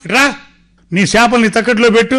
రా నీ చేపల్ని తక్కట్లో పెట్టు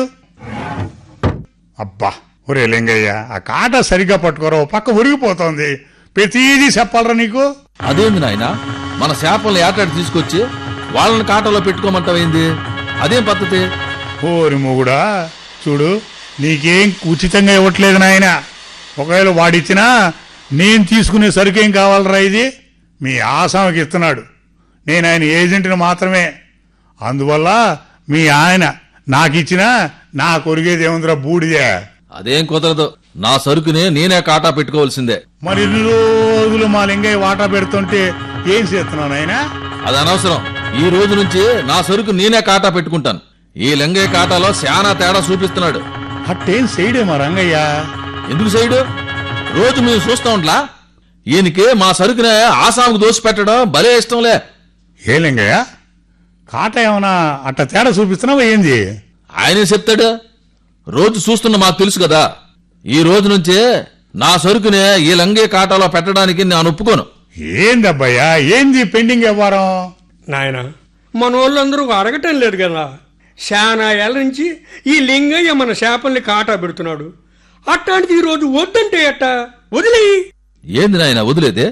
అబ్బా ఒరే లింగయ్య ఆ కాట సరిగ్గా పట్టుకోరా ఓ పక్క ఉరిగిపోతోంది ప్రతిదీ చెప్పాలరా నీకు అదేంది నాయన మన చేపల్ని ఏటాడు తీసుకొచ్చి వాళ్ళని కాటలో పెట్టుకోమంటావేంది అదేం పద్ధతి ఓరి మొగుడా చూడు నీకేం ఉచితంగా ఇవ్వట్లేదు నాయన ఒకవేళ వాడిచ్చినా నేను తీసుకునే సరుకేం కావాలరా ఇది మీ ఆసామకి ఇస్తున్నాడు నేను ఆయన ఏజెంట్ని మాత్రమే అందువల్ల మీ ఆయన నాకిచ్చినా నా కొరిగేది ఏముందిరా బూడిదే అదేం కుదరదు నా సరుకుని నేనే కాటా పెట్టుకోవాల్సిందే మరి ఇన్ని రోజులు మా లింగయ్య వాటా పెడుతుంటే ఏం చేస్తున్నావు నాయనా అది అనవసరం ఈ రోజు నుంచి నా సరుకు నేనే కాటా పెట్టుకుంటాను ఈ లింగయ్య కాటాలో శానా తేడా చూపిస్తున్నాడు అట్టేం చేయడే మా రంగయ్య ఎందుకు సైడు రోజు మేము చూస్తూ ఉంట్లా ఈయనకి మా సరుకునే ఆసాముకు దోసి పెట్టడం భలే ఇష్టంలే ఏ లింగయ్య కాట ఏమన్నా అట్ట తేడా చూపిస్తున్నావా ఏంది ఆయనే చెప్తాడు రోజు చూస్తున్న మాకు తెలుసు కదా ఈ రోజు నుంచే నా సరుకునే ఈ లంగే కాటాలో పెట్టడానికి నేను ఒప్పుకోను ఏంది అబ్బాయ్యా ఏంది పెండింగ్ వ్యవహారం నాయన మన వాళ్ళందరూ అడగటం లేదు కదా శానా ఏళ్ళ నుంచి ఈ లింగయ్య మన చేపల్ని కాటా పెడుతున్నాడు అట్లాంటిది ఈరోజు వద్దంటే ఎట్ట వదిలేయి ఏంది నాయన వదిలేదే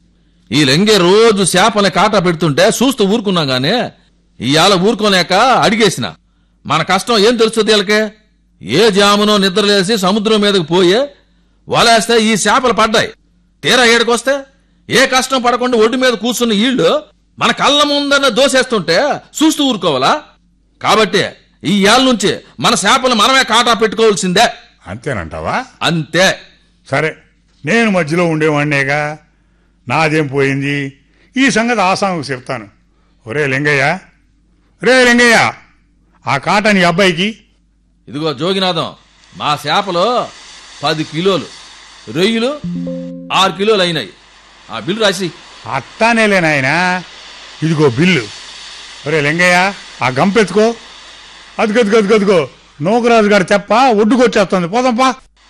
ఈ లంగే రోజు చేపల్ని కాటా పెడుతుంటే చూస్తూ ఊరుకున్నాం గానే ఇవాళ ఊరుకోలేక అడిగేసిన మన కష్టం ఏం తెలుస్తుంది వీళ్ళకే ఏ జామునో నిద్రలేసి సముద్రం మీదకి పోయి వలేస్తే ఈ చేపలు పడ్డాయి తీరా ఏడుకొస్తే ఏ కష్టం పడకుండా ఒడ్డు మీద కూర్చున్న ఈళ్ళు మన కళ్ళ ముందన్న దోసేస్తుంటే చూస్తూ ఊరుకోవాలా కాబట్టి ఈ ఏళ్ళ నుంచి మన చేపలు మనమే కాటా పెట్టుకోవాల్సిందే అంతేనంటావా అంతే సరే నేను మధ్యలో ఉండేవాడినేగా నాదేం పోయింది ఈ సంగతి ఆసాముకు చెప్తాను ఒరే లింగయ్య రే లింగయ్య ఆ కాట నీ అబ్బాయికి ఇదిగో జోగినాథం మా చేపలు పది కిలోలు రొయ్యలు ఆరు కిలోలు అయినాయి ఆ బిల్లు రాసి అట్టానేలే నాయనా ఇదిగో బిల్లు ఒరే లింగయ్య ఆ గంపెత్తుకో అదిగో అదిగో అదిగో నూకరాజు గారు తెప్ప ఒడ్డుకొచ్చేస్తుంది పోదంపా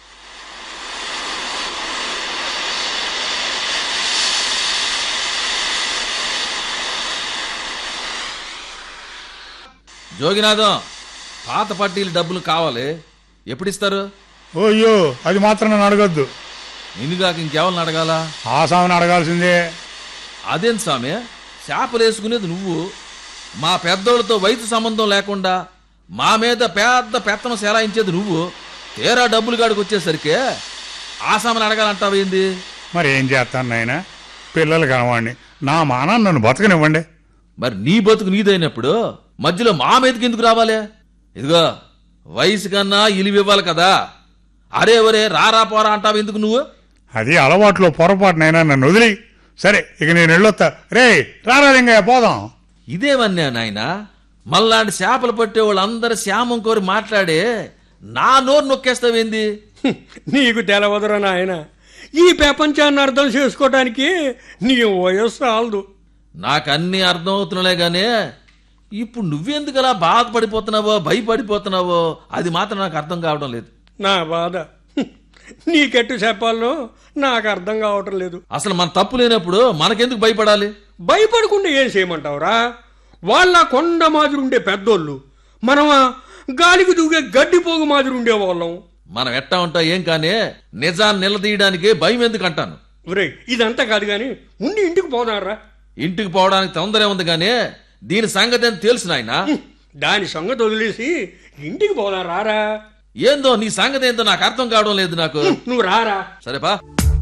జోగినాథం పాత పట్టీలు డబ్బులు కావాలి ఎప్పుడు ఇస్తారు ఓయ్యో అది మాత్రం నన్ను అడగొద్దు నిన్నుగాక ఇంకెవరిని అడగాల ఆసాముని అడగాల్సిందే అదేం స్వామి చేపలు వేసుకునేది నువ్వు మా పెద్దోళ్ళతో వయసు సంబంధం లేకుండా మా మీద పెద్ద పెత్తనం సెలాయించేది నువ్వు తీరా డబ్బులు కాడికి వచ్చేసరికి ఆసామని అడగాలంటావేంది మరి ఏం చేస్తాను నాయన పిల్లలు కనవాడిని నా మానాన్ని నన్ను బతకనివ్వండి మరి నీ బతుకు నీదైనప్పుడు మధ్యలో మా మీదకి ఎందుకు రావాలి ఇదిగో వయసు కన్నా ఇలివి ఇవ్వాలి కదా అరే ఒరే రారా పోరా అంటావు ఎందుకు నువ్వు అది అలవాట్లో పొరపాటునైనా నన్ను వదిలి సరే ఇక నేను వెళ్ళొత్తా రే రారా లింగయ్య పోదాం ఇదేమన్నా నాయనా మళ్ళాంటి చేపలు పట్టే వాళ్ళందరూ శ్యామం కోరి మాట్లాడే నా నోరు నొక్కేస్తావేంది హ్మ్, నీకు తెలవదురా నాయన ఈ ప్రపంచాన్ని అర్థం చేసుకోవటానికి నీ వయస్సు ఆలదు నాకు అన్ని అర్థమవుతున్నాలే గానీ ఇప్పుడు నువ్వెందుకు అలా బాధపడిపోతున్నావో భయపడిపోతున్నావో అది మాత్రం నాకు అర్థం కావడం లేదు నా బాధ హ్మ్, నీకెట్టు చెప్పాలనో నాకు అర్థం కావటం లేదు అసలు మన తప్పు లేనప్పుడు మనకెందుకు భయపడాలి భయపడకుండా ఏం చేయమంటావురా వాళ్ళ కొండ మాదిరి ఉండే పెద్దోళ్ళు మనమా గాలికి దూగే గడ్డిపోగు మాదిరి ఉండేవాళ్ళం మనం ఎట్టా ఉంటా ఏం కానీ నిజాన్ని నిలదీయడానికి భయం ఎందుకు అంటాను ఒరే ఇదంతా కాదు కానీ ఉండి ఇంటికి పోదారా ఇంటికి పోవడానికి తొందరే ఉంది కానీ దీని సంగతి అని తెలుసు నాయనా దాని సంగతి వదిలేసి ఇంటికి పోదాం రారా ఏందో నీ సంగతి ఏందో నాకు అర్థం కావడం లేదు నాకు నువ్వు రారా సరేపా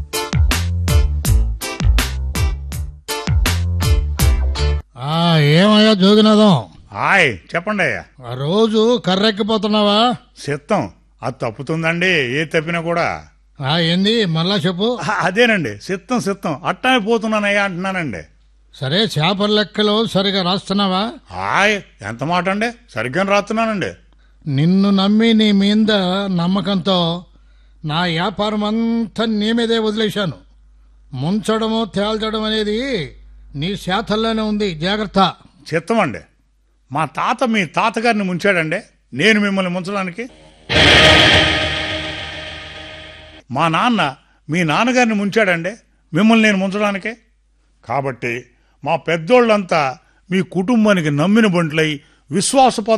ఆ ఏమయ్యా జోగినాథం హాయ్ చెప్పండి అయ్యా ఆ రోజు కర్రెక్కిపోతున్నావా చిత్తం అది తప్పుతుందండి ఏ తప్పినా కూడా ఆ ఏంది మళ్ళా చెప్పు ఆ, అదేనండి సిత్తం సిత్తం అట్టానే పోతున్నానయ్యా అంటున్నానండి సరే చేపల లెక్కలు సరిగా రాస్తున్నావా హాయ్ ఎంత మాట అండి సరిగ్గా రాస్తున్నానండి నిన్ను నమ్మి నీ మీద నమ్మకంతో నా వ్యాపారం అంతా నీ మీదే వదిలేశాను ముంచడము తేల్చడం అనేది నీ శాతల్లోనే ఉంది జాగ్రత్త చిత్తం అండి మా తాత మీ తాతగారిని ముంచాడండి నేను మిమ్మల్ని ముంచడానికి మా నాన్న మీ నాన్నగారిని ముంచాడండి మిమ్మల్ని నేను ముంచడానికి కాబట్టి మా పెద్దోళ్ళంతా మీ కుటుంబానికి నమ్మిన బంట్లై విశ్వాస